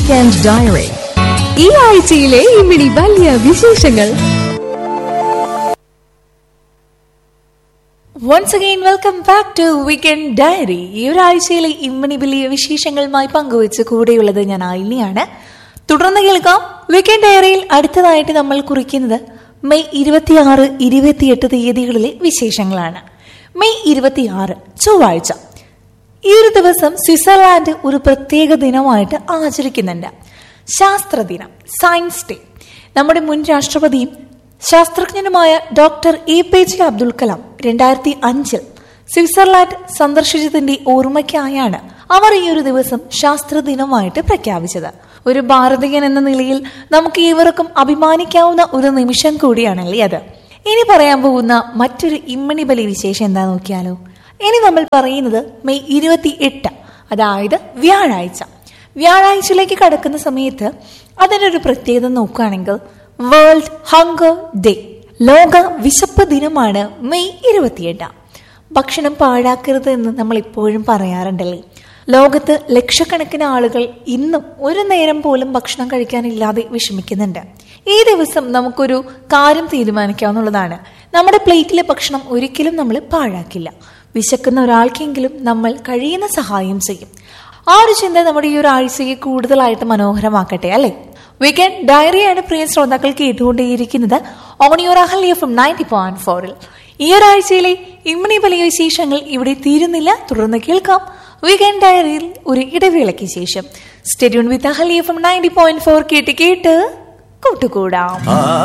weekend diary ഈ ആഴ്ചയിലെ ഇമ്മിണി വലിയ വിശേഷങ്ങൾ once again welcome back to weekend diary ഈ ഒരാഴ്ചയിലെ ഇമ്മണി വലിയ വിശേഷങ്ങളുമായി പങ്കുവച്ച് കൂടെയുള്ളത് ഞാൻ ആയിലിയാണ് തുടർന്ന് കേൾക്കാം വീക്കെൻഡ് ഡയറിയിൽ അടുത്തതായിട്ട് നമ്മൾ കുറിക്കുന്നത് മെയ് ഇരുപത്തിയാറ് ഇരുപത്തിയെട്ട് തീയതികളിലെ വിശേഷങ്ങളാണ് മെയ് ഇരുപത്തിയാറ് ചൊവ്വാഴ്ച ഈ ഒരു ദിവസം സ്വിറ്റ്സർലാൻഡ് ഒരു പ്രത്യേക ദിനമായിട്ട് ആചരിക്കുന്നുണ്ട് ശാസ്ത്രദിനം സയൻസ് ഡേ നമ്മുടെ മുൻ രാഷ്ട്രപതിയും ശാസ്ത്രജ്ഞനുമായ doctor A P J Abdul Kalam രണ്ടായിരത്തി അഞ്ചിൽ സ്വിറ്റ്സർലാൻഡ് സന്ദർശിച്ചതിന്റെ ഓർമ്മയ്ക്കായാണ് അവർ ഈ ഒരു ദിവസം ശാസ്ത്ര ദിനമായിട്ട് പ്രഖ്യാപിച്ചത് ഒരു ഭാരതീയൻ എന്ന നിലയിൽ നമുക്ക് ഏവർക്കും അഭിമാനിക്കാവുന്ന ഒരു നിമിഷം കൂടിയാണല്ലേ അത് ഇനി പറയാൻ പോകുന്ന മറ്റൊരു ഇമ്മണി ബലി വിശേഷം എന്താ നോക്കിയാലോ ഇനി നമ്മൾ പറയുന്നത് മെയ് ഇരുപത്തി എട്ട് അതായത് വ്യാഴാഴ്ച വ്യാഴാഴ്ചയിലേക്ക് കടക്കുന്ന സമയത്ത് അതിനൊരു പ്രത്യേകത നോക്കുകയാണെങ്കിൽ വേൾഡ് ഹങ്കർ ഡേ ലോക വിശപ്പ് ദിനമാണ് മെയ് ഇരുപത്തിയെട്ട് ഭക്ഷണം പാഴാക്കരുത് എന്ന് നമ്മൾ ഇപ്പോഴും പറയാറുണ്ടല്ലേ ലോകത്ത് ലക്ഷക്കണക്കിന് ആളുകൾ ഇന്നും ഒരു നേരം പോലും ഭക്ഷണം കഴിക്കാനില്ലാതെ വിഷമിക്കുന്നുണ്ട് ഈ ദിവസം നമുക്കൊരു കാര്യം തീരുമാനിക്കാവുന്നതാണ് നമ്മുടെ പ്ലേറ്റിലെ ഭക്ഷണം ഒരിക്കലും നമ്മൾ പാഴാക്കില്ല വിശക്കുന്ന ഒരാൾക്കെങ്കിലും നമ്മൾ കഴിയുന്ന സഹായം ചെയ്യും ആ ഒരു ചിന്ത നമ്മുടെ ഈ ഒരു ആഴ്ചയെ കൂടുതലായിട്ട് മനോഹരമാക്കട്ടെ അല്ലെ വീക്കെൻഡ് ഡയറിയാണ് പ്രിയ ശ്രോതാക്കൾ കേട്ടുകൊണ്ടേയിരിക്കുന്നത് on your Ahalya from ninety point ഫോറിൽ ഈ ഒരാഴ്ചയിലെ ഇമ്മണി വലിയ വിശേഷങ്ങൾ ഇവിടെ തീരുന്നില്ല തുടർന്ന് കേൾക്കാം വീക്കെൻഡ് ഡയറിയിൽ ഒരു ഇടവേളയ്ക്ക് ശേഷം stay tuned with Ahalya from ninety point four കേട്ട് കേട്ട് കൂട്ടുകൂടാം ആ